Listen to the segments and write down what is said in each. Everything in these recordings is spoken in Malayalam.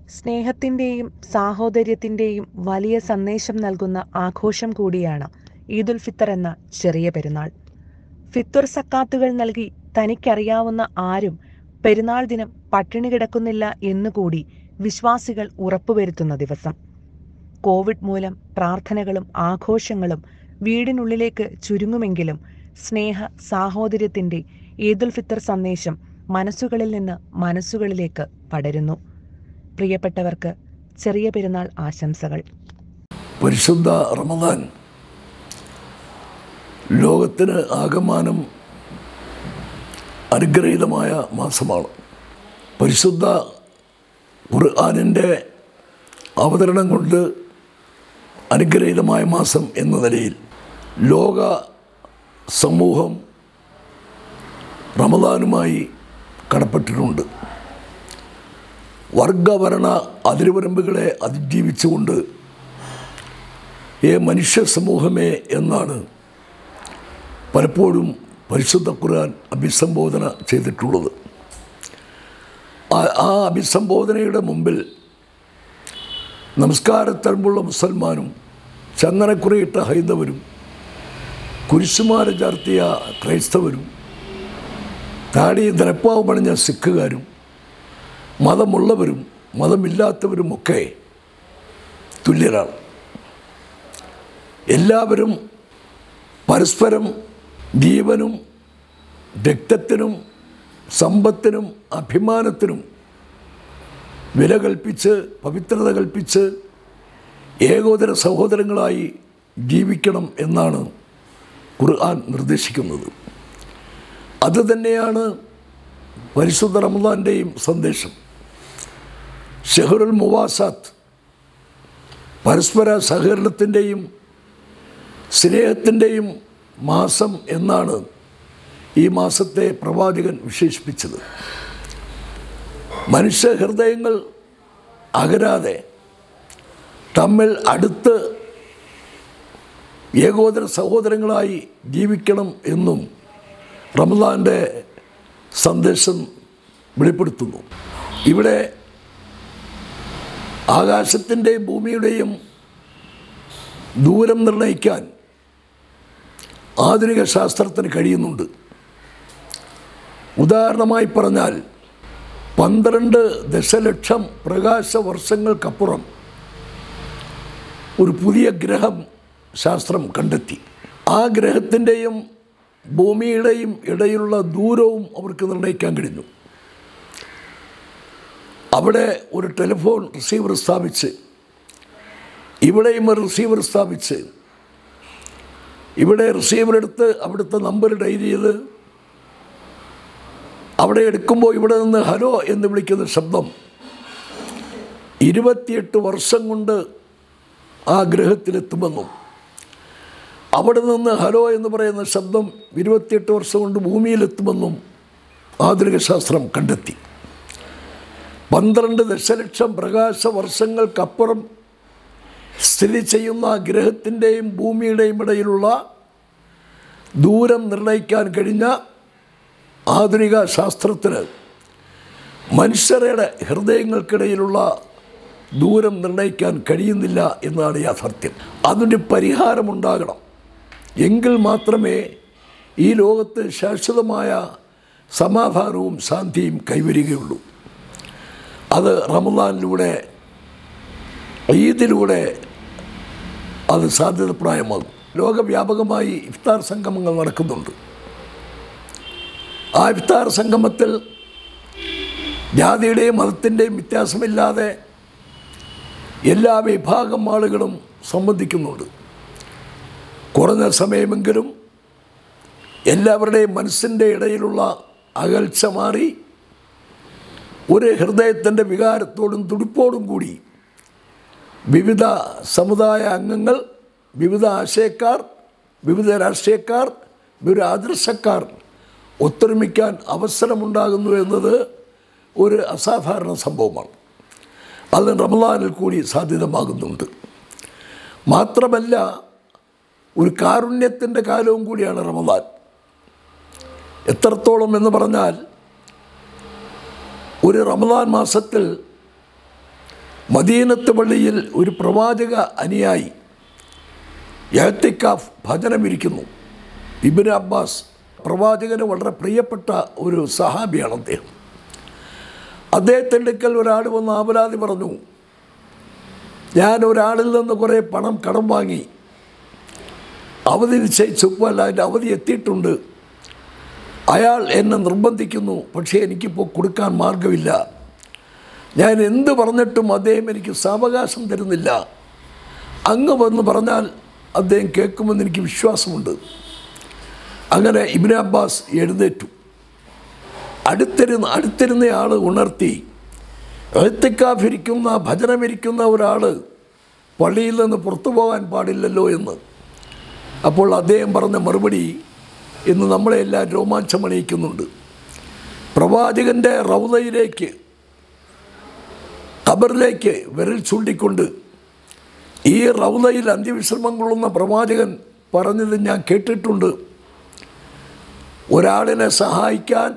സ്നേഹത്തിൻ്റെയും സാഹോദര്യത്തിൻ്റെയും വലിയ സന്ദേശം നൽകുന്ന ആഘോഷം കൂടിയാണ് ഈദുൽ ഫിത്തർ എന്ന ചെറിയ പെരുന്നാൾ ഫിത്തുർ സക്കാത്തുകൾ നൽകി തനിക്കറിയാവുന്ന ആരും പെരുന്നാൾ ദിനം പട്ടിണി കിടക്കുന്നില്ല എന്നുകൂടി വിശ്വാസികൾ ഉറപ്പുവരുത്തുന്ന ദിവസം കോവിഡ് മൂലം പ്രാർത്ഥനകളും ആഘോഷങ്ങളും വീടിനുള്ളിലേക്ക് ചുരുങ്ങുമെങ്കിലും സ്നേഹ സാഹോദര്യത്തിൻ്റെ ഈദുൽ ഫിത്തർ സന്ദേശം മനസ്സുകളിൽ നിന്ന് മനസ്സുകളിലേക്ക് പടരുന്നു പ്രിയപ്പെട്ടവർക്ക് ചെറിയ പെരുന്നാൾ ആശംസകൾ പരിശുദ്ധ റമദാൻ ലോകത്തിന് ആകമാനം അനുഗ്രഹീതമായ മാസമാണ് പരിശുദ്ധ ഖുർആാനിൻ്റെ അവതരണം കൊണ്ട് അനുഗ്രഹീതമായ മാസം എന്ന നിലയിൽ ലോക സമൂഹം റമദാനുമായി കടപ്പെട്ടിട്ടുണ്ട് വർഗഭരണ അതിരുവരമ്പുകളെ അതിജീവിച്ചുകൊണ്ട് ഏ മനുഷ്യ സമൂഹമേ എന്നാണ് പലപ്പോഴും പരിശുദ്ധ ഖുർആൻ അഭിസംബോധന ചെയ്തിട്ടുള്ളത് ആ- ആ അഭിസംബോധനയുടെ മുമ്പിൽ നമസ്കാരത്തഴമ്പുള്ള മുസൽമാനും ചന്ദനക്കുറിയിട്ട ഹൈന്ദവരും കുരിശുമാല ചാർത്തിയ ക്രൈസ്തവരും താടി നിലപ്പാവ് പണിഞ്ഞ സിഖുകാരും മതമുള്ളവരും മതമില്ലാത്തവരുമൊക്കെ തുല്യരാണ് എല്ലാവരും പരസ്പരം ജീവനും രക്തത്തിനും സമ്പത്തിനും അഭിമാനത്തിനും വില കൽപ്പിച്ച് പവിത്രത കൽപ്പിച്ച് ഏകോദര സഹോദരങ്ങളായി ജീവിക്കണം എന്നാണ് ഖുർആൻ നിർദ്ദേശിക്കുന്നത് അതുതന്നെയാണ് പരിശുദ്ധ റമദാൻ്റെയും സന്ദേശം ഷെഹറുൽ മുവാസാത്ത് പരസ്പര സഹകരണത്തിൻ്റെയും സ്നേഹത്തിൻ്റെയും മാസം എന്നാണ് ഈ മാസത്തെ പ്രവാചകൻ വിശേഷിപ്പിച്ചത് മനുഷ്യ ഹൃദയങ്ങൾ അകരാതെ തമ്മിൽ അടുത്ത് ഏകോദര സഹോദരങ്ങളായി ജീവിക്കണം എന്നും റമദാൻ്റെ സന്ദേശം വെളിപ്പെടുത്തുന്നു ഇവിടെ ആകാശത്തിൻ്റെയും ഭൂമിയുടെയും ദൂരം നിർണ്ണയിക്കാൻ ആധുനിക ശാസ്ത്രത്തിന് കഴിയുന്നുണ്ട് ഉദാഹരണമായി പറഞ്ഞാൽ പന്ത്രണ്ട് ദശലക്ഷം പ്രകാശ വർഷങ്ങൾക്കപ്പുറം ഒരു പുതിയ ഗ്രഹം ശാസ്ത്രം കണ്ടെത്തി ആ ഗ്രഹത്തിൻ്റെയും ഭൂമിയുടെയും ഇടയിലുള്ള ദൂരവും അവർക്ക് നിർണ്ണയിക്കാൻ കഴിഞ്ഞു അവിടെ ഒരു ടെലിഫോൺ റിസീവർ സ്ഥാപിച്ച് ഇവിടെയും ഒരു റിസീവർ സ്ഥാപിച്ച് ഇവിടെ റിസീവർ എടുത്ത് അവിടുത്തെ നമ്പർ ഡയൽ ചെയ്ത് അവിടെ എടുക്കുമ്പോൾ ഇവിടെ നിന്ന് ഹലോ എന്ന് വിളിക്കുന്ന ശബ്ദം ഇരുപത്തിയെട്ട് വർഷം കൊണ്ട് ആ ഗ്രഹത്തിലെത്തുമെന്നും അവിടെ നിന്ന് ഹലോ എന്ന് പറയുന്ന ശബ്ദം ഇരുപത്തിയെട്ട് വർഷം കൊണ്ട് ഭൂമിയിലെത്തുമെന്നും ആധുനിക ശാസ്ത്രം കണ്ടെത്തി പന്ത്രണ്ട് ദശലക്ഷം പ്രകാശ വർഷങ്ങൾക്കപ്പുറം സ്ഥിതി ചെയ്യുന്ന ഗ്രഹത്തിൻ്റെയും ഭൂമിയുടെയും ഇടയിലുള്ള ദൂരം നിർണ്ണയിക്കാൻ കഴിഞ്ഞ ആധുനിക ശാസ്ത്രത്തിന് മനുഷ്യരുടെ ഹൃദയങ്ങൾക്കിടയിലുള്ള ദൂരം നിർണ്ണയിക്കാൻ കഴിയുന്നില്ല എന്നാണ് യാഥാർത്ഥ്യം അതിന് പരിഹാരമുണ്ടാകണം എങ്കിൽ മാത്രമേ ഈ ലോകത്ത് ശാശ്വതമായ സമാധാനവും ശാന്തിയും കൈവരികയുള്ളൂ അത് റമദാനിലൂടെ ഈദിലൂടെ അത് സാധ്യതപ്രായമാകും ലോകവ്യാപകമായി ഇഫ്താർ സംഗമങ്ങൾ നടക്കുന്നുണ്ട് ആ ഇഫ്താർ സംഗമത്തിൽ ജാതിയുടെയും മതത്തിൻ്റെയും വ്യത്യാസമില്ലാതെ എല്ലാ വിഭാഗം ആളുകളും സംബന്ധിക്കുന്നുണ്ട് കുറഞ്ഞ സമയമെങ്കിലും എല്ലാവരുടെയും മനസ്സിൻ്റെ ഇടയിലുള്ള അകൽച്ച മാറി ഒരു ഹൃദയത്തിൻ്റെ വികാരത്തോടും തുടിപ്പോടും കൂടി വിവിധ സമുദായ അംഗങ്ങൾ വിവിധ ആശയക്കാർ വിവിധ രാഷ്ട്രീയക്കാർ വിവിധ ആദർശക്കാർ ഒത്തൊരുമിക്കാൻ അവസരമുണ്ടാകുന്നു എന്നത് ഒരു അസാധാരണ സംഭവമാണ് അത് റമദാനിൽ കൂടി സാധ്യതമാകുന്നുണ്ട് മാത്രമല്ല ഒരു കാരുണ്യത്തിൻ്റെ കാലവും കൂടിയാണ് റമദാൻ എത്രത്തോളം എന്ന് പറഞ്ഞാൽ ഒരു റമദാൻ മാസത്തിൽ മദീനത്ത് പള്ളിയിൽ ഒരു പ്രവാചക അനുയായി യഹത്തിക്കാഫ് ഭജനമിരിക്കുന്നു ഇബിൻ അബ്ബാസ് പ്രവാചകന് വളരെ പ്രിയപ്പെട്ട ഒരു സഹാബിയാണ് അദ്ദേഹം അദ്ദേഹത്തിൻ്റെ അടുക്കൽ ഒരാൾ വന്ന് ആപരാതി പറഞ്ഞു ഞാൻ ഒരാളിൽ നിന്ന് കുറേ പണം കടം വാങ്ങി അവധി നിശ്ചയിച്ചപ്പോൾ അതിൻ്റെ അവധി എത്തിയിട്ടുണ്ട് അയാൾ എന്നെ നിർബന്ധിക്കുന്നു പക്ഷേ എനിക്കിപ്പോൾ കൊടുക്കാൻ മാർഗമില്ല ഞാൻ എന്ത് പറഞ്ഞിട്ടും അദ്ദേഹം എനിക്ക് സാവകാശം തരുന്നില്ല അങ്ങ് വന്ന് പറഞ്ഞാൽ അദ്ദേഹം കേൾക്കുമെന്ന് എനിക്ക് വിശ്വാസമുണ്ട് അങ്ങനെ ഇബിൻ അബ്ബാസ് എഴുന്നേറ്റു അടുത്തിരുന്ന അടുത്തിരുന്ന ആൾ ഉണർത്തി എഴുത്തിക്കാഫിരിക്കുന്ന ഭജനമിരിക്കുന്ന ഒരാൾ പള്ളിയിൽ നിന്ന് പുറത്തു പോകാൻ പാടില്ലല്ലോ എന്ന് അപ്പോൾ അദ്ദേഹം പറഞ്ഞ മറുപടി ഇന്ന് നമ്മളെല്ലാം രോമാഞ്ചമണിയിക്കുന്നുണ്ട് പ്രവാചകൻ്റെ റൗദയിലേക്ക് ഖബറിലേക്ക് വിരൽ ചൂണ്ടിക്കൊണ്ട് ഈ റൗദയിൽ അന്ത്യവിശ്രമം കൊള്ളുന്ന പ്രവാചകൻ പറഞ്ഞത് ഞാൻ കേട്ടിട്ടുണ്ട് ഒരാളിനെ സഹായിക്കാൻ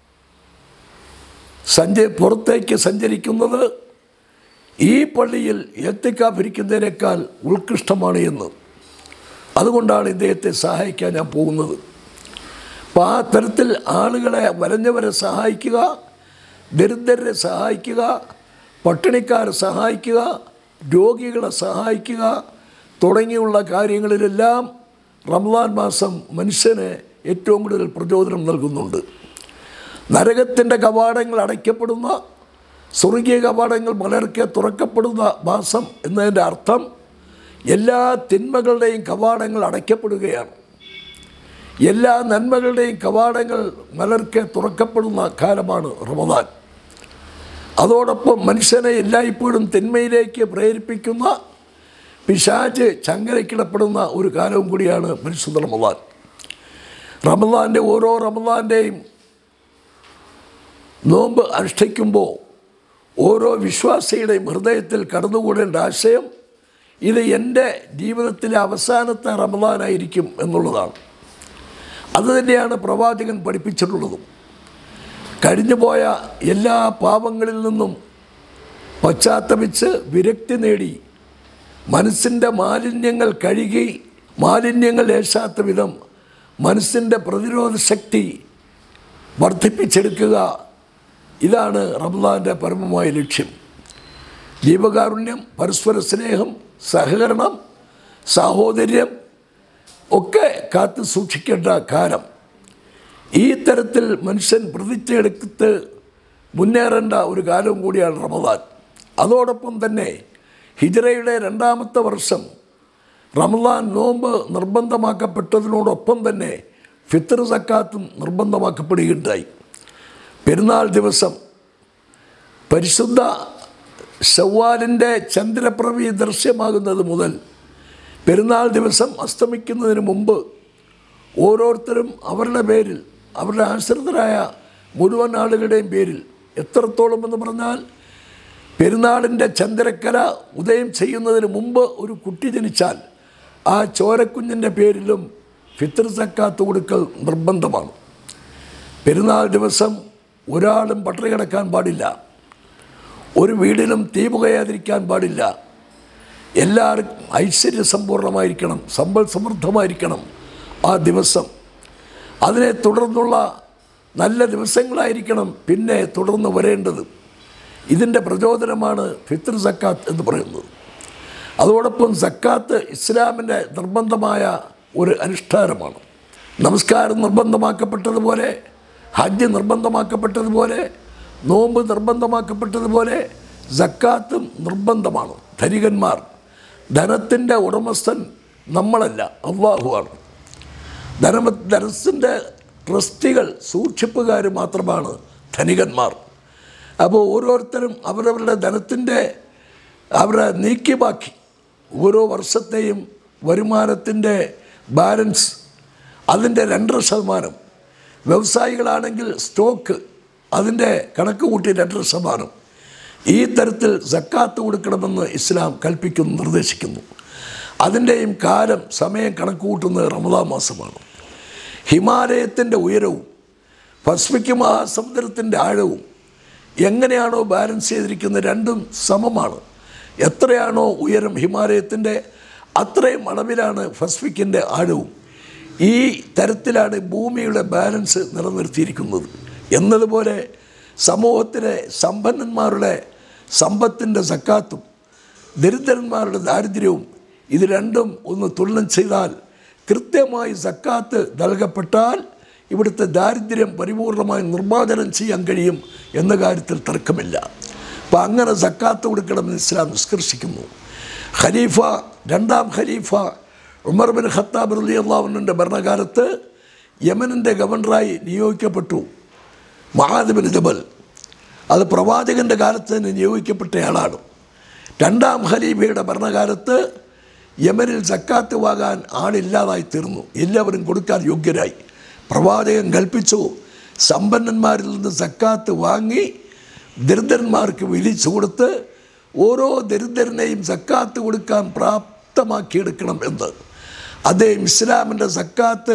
സഞ്ച പുറത്തേക്ക് സഞ്ചരിക്കുന്നത് ഈ പള്ളിയിൽ എത്തിക്കാഫിരിക്കുന്നതിനേക്കാൾ ഉത്കൃഷ്ടമാണ് എന്ന് അതുകൊണ്ടാണ് ഇദ്ദേഹത്തെ സഹായിക്കാൻ ഞാൻ പോകുന്നത് അപ്പോൾ ആ തരത്തിൽ ആളുകളെ വലഞ്ഞവരെ സഹായിക്കുക ദരിദ്രരെ സഹായിക്കുക പട്ടിണിക്കാരെ സഹായിക്കുക രോഗികളെ സഹായിക്കുക തുടങ്ങിയുള്ള കാര്യങ്ങളിലെല്ലാം റംസാൻ മാസം മനുഷ്യന് ഏറ്റവും കൂടുതൽ പ്രചോദനം നൽകുന്നുണ്ട് നരകത്തിൻ്റെ കവാടങ്ങൾ അടയ്ക്കപ്പെടുന്ന സ്വർഗീയ കവാടങ്ങൾ മലർക്കെ തുറക്കപ്പെടുന്ന മാസം എന്നതിൻ്റെ അർത്ഥം എല്ലാ തിന്മകളുടെയും കവാടങ്ങൾ അടയ്ക്കപ്പെടുകയാണ് എല്ലാ നന്മകളുടെയും കവാടങ്ങൾ മലർക്കെ തുറക്കപ്പെടുന്ന കാലമാണ് റമദാൻ അതോടൊപ്പം മനുഷ്യനെ എല്ലായ്പ്പോഴും തിന്മയിലേക്ക് പ്രേരിപ്പിക്കുന്ന പിശാച് ചങ്ങലക്കിടപ്പെടുന്ന ഒരു കാലവും കൂടിയാണ് പരിശുദ്ധ റമദാൻ റമദാൻ്റെ ഓരോ റമദാൻ്റെയും നോമ്പ് അനുഷ്ഠിക്കുമ്പോൾ ഓരോ വിശ്വാസിയുടെയും ഹൃദയത്തിൽ കടന്നുകൂടേണ്ട ആശയം ഇത് എൻ്റെ ജീവിതത്തിലെ അവസാനത്തെ റമദാനായിരിക്കും എന്നുള്ളതാണ് അതുതന്നെയാണ് പ്രവാചകൻ പഠിപ്പിച്ചിട്ടുള്ളതും കഴിഞ്ഞുപോയ എല്ലാ പാപങ്ങളിൽ നിന്നും പശ്ചാത്തപിച്ച് വിരക്തി നേടി മനസ്സിൻ്റെ മാലിന്യങ്ങൾ കഴുകി മാലിന്യങ്ങൾ ഏശാത്ത വിധം മനസ്സിൻ്റെ പ്രതിരോധ ശക്തി വർദ്ധിപ്പിച്ചെടുക്കുക ഇതാണ് റംസാൻ്റെ പരമമായ ലക്ഷ്യം ജീവകാരുണ്യം പരസ്പര സ്നേഹം സഹകരണം സാഹോദര്യം ഒക്കെ കാത്തു സൂക്ഷിക്കേണ്ട കാലം ഈ തരത്തിൽ മനുഷ്യൻ പ്രതിജ്ഞയെടുത്ത് മുന്നേറേണ്ട ഒരു കാലവും കൂടിയാണ് റമദാൻ അതോടൊപ്പം തന്നെ ഹിജറയുടെ രണ്ടാമത്തെ വർഷം റമദാൻ നോമ്പ് നിർബന്ധമാക്കപ്പെട്ടതിനോടൊപ്പം തന്നെ ഫിത്തർ സക്കാത്തും നിർബന്ധമാക്കപ്പെടുകയുണ്ടായി പെരുന്നാൾ ദിവസം പരിശുദ്ധ ഷവ്വാലിൻ്റെ ചന്ദ്രപ്രഭി ദൃശ്യമാകുന്നത് മുതൽ പെരുന്നാൾ ദിവസം അസ്തമിക്കുന്നതിന് മുമ്പ് ഓരോരുത്തരും അവരുടെ പേരിൽ അവരുടെ ആശ്രിതരായ മുഴുവൻ ആളുകളുടെയും പേരിൽ എത്രത്തോളം എന്ന് പറഞ്ഞാൽ പെരുന്നാളിൻ്റെ ചന്ദ്രക്കല ഉദയം ചെയ്യുന്നതിന് മുമ്പ് ഒരു കുട്ടി ജനിച്ചാൽ ആ ചോരക്കുഞ്ഞിൻ്റെ പേരിലും ഫിത്തർ സക്കാത്ത് കൊടുക്കൽ നിർബന്ധമാണ് പെരുന്നാൾ ദിവസം ഒരാളും പട്ടിണി കിടക്കാൻ പാടില്ല ഒരു വീടിലും തീ പുകയാതിരിക്കാൻ പാടില്ല എല്ലാവർക്കും ഐശ്വര്യസമ്പൂർണമായിരിക്കണം സമ്പൽ സമൃദ്ധമായിരിക്കണം ആ ദിവസം അതിനെ തുടർന്നുള്ള നല്ല ദിവസങ്ങളായിരിക്കണം പിന്നെ തുടർന്ന് വരേണ്ടത് ഇതിൻ്റെ പ്രചോദനമാണ് ഫിത്തർ സക്കാത്ത് എന്ന് പറയുന്നത് അതോടൊപ്പം സക്കാത്ത് ഇസ്ലാമിൻ്റെ നിർബന്ധമായ ഒരു അനുഷ്ഠാനമാണ് നമസ്കാരം നിർബന്ധമാക്കപ്പെട്ടതുപോലെ ഹജ്ജ് നിർബന്ധമാക്കപ്പെട്ടതുപോലെ നോമ്പ് നിർബന്ധമാക്കപ്പെട്ടതുപോലെ സക്കാത്തും നിർബന്ധമാണ് ധനികന്മാർ ധനത്തിൻ്റെ ഉടമസ്ഥൻ നമ്മളല്ല അള്ളാഹുവാണ് ധനമ ധനത്തിൻ്റെ ട്രസ്റ്റികൾ സൂക്ഷിപ്പുകാർ മാത്രമാണ് ധനികന്മാർ അപ്പോൾ ഓരോരുത്തരും അവരവരുടെ ധനത്തിൻ്റെ അവരെ നീക്കി ബാക്കി ഓരോ വർഷത്തെയും വരുമാനത്തിൻ്റെ ബാലൻസ് അതിൻ്റെ രണ്ടര ശതമാനം വ്യവസായികളാണെങ്കിൽ സ്റ്റോക്ക് അതിൻ്റെ കണക്ക് കൂട്ടി രണ്ടര ശതമാനം ഈ തരത്തിൽ സക്കാത്ത് കൊടുക്കണമെന്ന് ഇസ്ലാം കൽപ്പിക്കുന്നു നിർദ്ദേശിക്കുന്നു അതിൻ്റെയും കാലം സമയം കണക്ക് കൂട്ടുന്നത് റമദാ മാസമാണ് ഹിമാലയത്തിൻ്റെ ഉയരവും പസഫിക് മഹാസമുദ്രത്തിൻ്റെ ആഴവും എങ്ങനെയാണോ ബാലൻസ് ചെയ്തിരിക്കുന്നത് രണ്ടും സമമാണ് എത്രയാണോ ഉയരം ഹിമാലയത്തിൻ്റെ അത്രയും അളവിലാണ് പസഫിക്കിൻ്റെ ആഴവും ഈ തരത്തിലാണ് ഭൂമിയുടെ ബാലൻസ് നിലനിർത്തിയിരിക്കുന്നത് എന്നതുപോലെ സമൂഹത്തിലെ സമ്പന്നന്മാരുടെ സമ്പത്തിൻ്റെ സക്കാത്തും ദരിദ്രന്മാരുടെ ദാരിദ്ര്യവും ഇത് രണ്ടും ഒന്ന് തുലനം ചെയ്താൽ കൃത്യമായി സക്കാത്ത് നൽകപ്പെട്ടാൽ ഇവിടുത്തെ ദാരിദ്ര്യം പരിപൂർണമായി നിർമ്മാർജ്ജനം ചെയ്യാൻ കഴിയും എന്ന കാര്യത്തിൽ തർക്കമില്ല അപ്പം അങ്ങനെ സക്കാത്ത് കൊടുക്കണമെന്ന് ഇസ്ലാം നിഷ്കർഷിക്കുന്നു ഖലീഫ രണ്ടാം ഖലീഫ ഉമർ ബിൻ ഖത്താബ് റലി അള്ളാഹുവിൻ്റെ ഭരണകാലത്ത് യമനിൻ്റെ ഗവർണറായി നിയോഗിക്കപ്പെട്ടു മഹാദ് ബിൻ ജബൽ അത് പ്രവാചകൻ്റെ കാലത്ത് തന്നെ നിയോഗിക്കപ്പെട്ടയാളാണ് രണ്ടാം ഖലീഫയുടെ ഭരണകാലത്ത് യമനിൽ സക്കാത്ത് വാങ്ങാൻ ആളില്ലാതായി തീർന്നു എല്ലാവരും കൊടുക്കാൻ യോഗ്യരായി പ്രവാചകൻ കൽപ്പിച്ചു സമ്പന്നന്മാരിൽ നിന്ന് സക്കാത്ത് വാങ്ങി ദരിദ്രന്മാർക്ക് വിളിച്ചു കൊടുത്ത് ഓരോ ദരിദ്രനെയും സക്കാത്ത് കൊടുക്കാൻ പ്രാപ്തമാക്കിയെടുക്കണം എന്ന് അദ്ദേഹം ഇസ്ലാമിൻ്റെ സക്കാത്ത്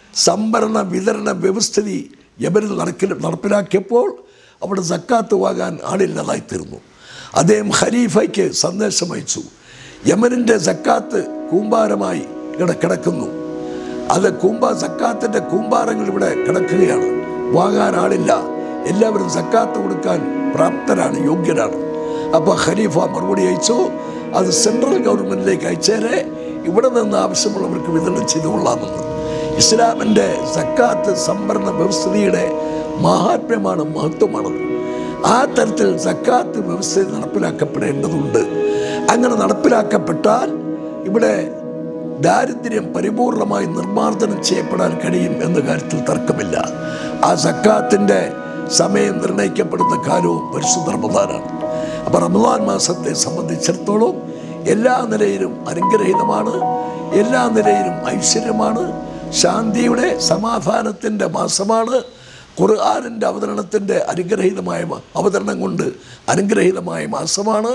സംഭരണ വിതരണ വ്യവസ്ഥിതി യമനിൽ നടക്കിൽ നടപ്പിലാക്കിയപ്പോൾ അവിടെ സക്കാത്ത് വാങ്ങാൻ ആളില്ലാതായി തീർന്നു അദ്ദേഹം ഖലീഫയ്ക്ക് സന്ദേശം അയച്ചു യമനിൻ്റെ സക്കാത്ത് കൂമ്പാരമായി ഇവിടെ കിടക്കുന്നു അത് കൂമ്പ സക്കാത്തിൻ്റെ കൂമ്പാരങ്ങൾ ഇവിടെ കിടക്കുകയാണ് വാങ്ങാൻ ആളില്ല എല്ലാവരും സക്കാത്ത് കൊടുക്കാൻ പ്രാപ്തരാണ് യോഗ്യരാണ് അപ്പോൾ ഖലീഫ മറുപടി അയച്ചു അത് സെൻട്രൽ ഗവൺമെൻറ്റിലേക്ക് അയച്ചേരെ ഇവിടെ നിന്ന് ആവശ്യമുള്ളവർക്ക് വിതരണം ചെയ്തു കൊള്ളാമെന്ന് ഇസ്ലാമിൻ്റെ സക്കാത്ത് സംഭരണ വ്യവസ്ഥിതിയുടെ മഹാത്മ്യമാണ് മഹത്വമാണത് ആ തരത്തിൽ സക്കാത്ത് വ്യവസ്ഥ നടപ്പിലാക്കപ്പെടേണ്ടതുണ്ട് അങ്ങനെ നടപ്പിലാക്കപ്പെട്ടാൽ ഇവിടെ ദാരിദ്ര്യം പരിപൂർണമായി നിർമ്മാർജ്ജനം ചെയ്യപ്പെടാൻ കഴിയും എന്ന കാര്യത്തിൽ തർക്കമില്ല ആ സക്കാത്തിൻ്റെ സമയം നിർണ്ണയിക്കപ്പെടുന്ന കാലവും പരിശുദ്ധ റമദാനാണ് അപ്പോൾ റമദാൻ മാസത്തെ സംബന്ധിച്ചിടത്തോളം എല്ലാ നിലയിലും അനുഗ്രഹീതമാണ് എല്ലാ നിലയിലും ഐശ്വര്യമാണ് ശാന്തിയുടെ സമാധാനത്തിൻ്റെ മാസമാണ് ഖുർആാനിൻ്റെ അവതരണത്തിൻ്റെ അനുഗ്രഹീതമായ മ- അവതരണം കൊണ്ട് അനുഗ്രഹീതമായ മാസമാണ്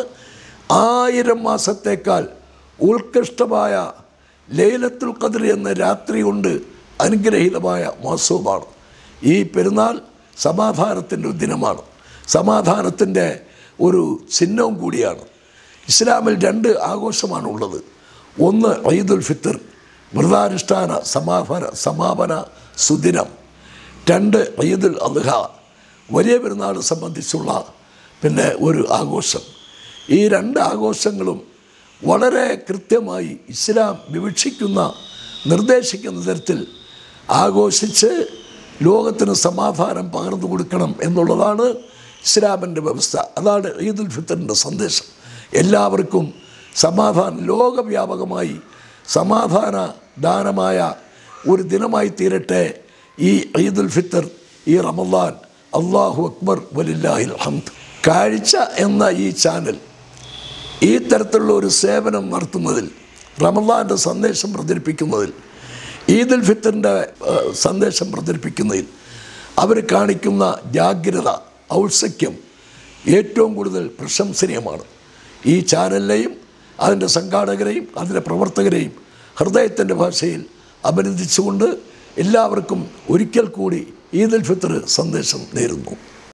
ആയിരം മാസത്തേക്കാൾ ഉത്കൃഷ്ടമായ ലൈലത്തുൽ ഖദ്ർ എന്ന രാത്രി കൊണ്ട് അനുഗ്രഹീതമായ മാസവുമാണ് ഈ പെരുന്നാൾ സമാധാനത്തിൻ്റെ ഒരു ദിനമാണ് സമാധാനത്തിൻ്റെ ഒരു ചിഹ്നവും കൂടിയാണ് ഇസ്ലാമിൽ രണ്ട് ആഘോഷമാണ് ഉള്ളത് ഒന്ന് ഈദുൽ ഫിത്തർ വ്രതാനുഷ്ഠാന സമാപന സമാപന സുദിനം രണ്ട് ഈദുൽ അദ്ഹ വലിയ പെരുന്നാൾ സംബന്ധിച്ചുള്ള പിന്നെ ഒരു ആഘോഷം ഈ രണ്ട് ആഘോഷങ്ങളും വളരെ കൃത്യമായി ഇസ്ലാം വിവക്ഷിക്കുന്ന നിർദ്ദേശിക്കുന്ന തരത്തിൽ ആഘോഷിച്ച് ലോകത്തിന് സമാധാനം പകർന്നു കൊടുക്കണം എന്നുള്ളതാണ് ഇസ്ലാമിൻ്റെ വ്യവസ്ഥ അതാണ് ഈദുൽ ഫിത്തറിൻ്റെ സന്ദേശം എല്ലാവർക്കും സമാധാനം ലോകവ്യാപകമായി സമാധാന ദാനമായ ഒരു ദിനമായി തീരട്ടെ ഈ ഈദുൽ ഫിത്തർ ഈ റമദാൻ അള്ളാഹു അക്ബർ വലില്ലാഹിൽ ഹംദ് കാഴ്ച എന്ന ഈ ചാനൽ ഈ തരത്തിലുള്ള ഒരു സേവനം നടത്തുന്നതിൽ റമദാൻ്റെ സന്ദേശം പ്രചരിപ്പിക്കുന്നതിൽ ഈദുൽ ഫിത്തറിൻ്റെ ഏഹ്, സന്ദേശം പ്രചരിപ്പിക്കുന്നതിൽ അവർ കാണിക്കുന്ന ജാഗ്രത ഔത്സക്യം ഏറ്റവും കൂടുതൽ പ്രശംസനീയമാണ് ഈ ചാനലിനെയും അതിൻ്റെ സംഘാടകരെയും അതിൻ്റെ പ്രവർത്തകരെയും ഹൃദയത്തിൻ്റെ ഭാഷയിൽ അഭിനന്ദിച്ചുകൊണ്ട് എല്ലാവർക്കും ഒരിക്കൽ കൂടി ഈദുൽ ഫിത്തർ സന്ദേശം നേരുന്നു